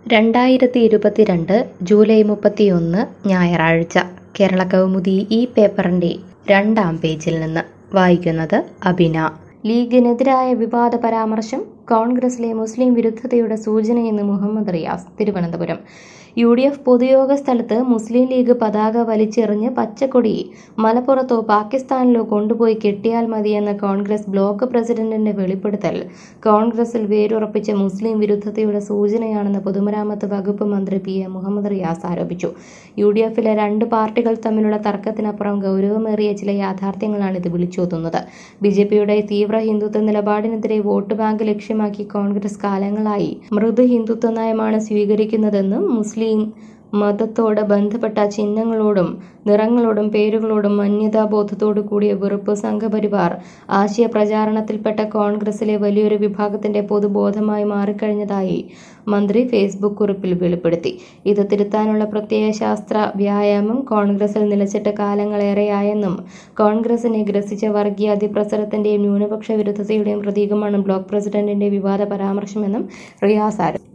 രണ്ടായിരത്തി ഇരുപത്തിരണ്ട് ജൂലൈ മുപ്പത്തിയൊന്ന് ഞായറാഴ്ച കേരള കൗമുദി ഈ പേപ്പറിന്റെ രണ്ടാം പേജിൽ നിന്ന് വായിക്കുന്നത് അബിന ലീഗിനെതിരായ വിവാദ പരാമർശം കോൺഗ്രസിലെ മുസ്ലിം വിരുദ്ധതയുടെ സൂചനയെന്ന് Muhammad Riyas Thiruvananthapuram U D F പൊതുയോഗ സ്ഥലത്ത് മുസ്ലിം ലീഗ് പതാക വലിച്ചെറിഞ്ഞ് പച്ചക്കൊടി മലപ്പുറത്തോ പാകിസ്ഥാനിലോ കൊണ്ടുപോയി കെട്ടിയാൽ മതിയെന്ന കോൺഗ്രസ് ബ്ലോക്ക് പ്രസിഡന്റിന്റെ വെളിപ്പെടുത്തൽ കോൺഗ്രസിൽ വേരുറപ്പിച്ച മുസ്ലിം വിരുദ്ധതയുടെ സൂചനയാണെന്ന് പൊതുമരാമത്ത് വകുപ്പ് മന്ത്രി പി എ മുഹമ്മദ് റിയാസ് ആരോപിച്ചു യു ഡി എഫിലെ രണ്ട് പാർട്ടികൾ തമ്മിലുള്ള തർക്കത്തിനപ്പുറം ഗൗരവമേറിയ ചില യാഥാർത്ഥ്യങ്ങളാണ് ഇത് വിളിച്ചോതുന്നത് ബി ജെ പിയുടെ തീവ്ര ഹിന്ദുത്വ നിലപാടിനെതിരെ വോട്ട് ബാങ്ക് ലക്ഷ്യമാക്കി കോൺഗ്രസ് കാലങ്ങളായി മൃദു ഹിന്ദുത്വ നയമാണ് സ്വീകരിക്കുന്നതെന്നും മുസ്ലിം മതത്തോട് ബന്ധപ്പെട്ട ചിഹ്നങ്ങളോടും നിറങ്ങളോടും പേരുകളോടും മന്യതാബോധത്തോടു കൂടിയ വെറുപ്പ് സംഘപരിവാർ ആശയ പ്രചാരണത്തിൽപ്പെട്ട കോൺഗ്രസിലെ വലിയൊരു വിഭാഗത്തിന്റെ പൊതുബോധമായി മാറിക്കഴിഞ്ഞതായി മന്ത്രി ഫേസ്ബുക്ക് കുറിപ്പിൽ വെളിപ്പെടുത്തി ഇത് തിരുത്താനുള്ള പ്രത്യയശാസ്ത്ര വ്യായാമം കോൺഗ്രസിൽ നിലച്ചിട്ട് കാലങ്ങളേറെയായെന്നും കോൺഗ്രസിനെ ഗ്രസിച്ച വർഗീയ അതിപ്രസരത്തിന്റെയും ന്യൂനപക്ഷ വിരുദ്ധതയുടെയും പ്രതീകമാണ് ബ്ലോക്ക് പ്രസിഡന്റിന്റെ വിവാദ പരാമർശമെന്നും റിയാസ് ആരോപിച്ചു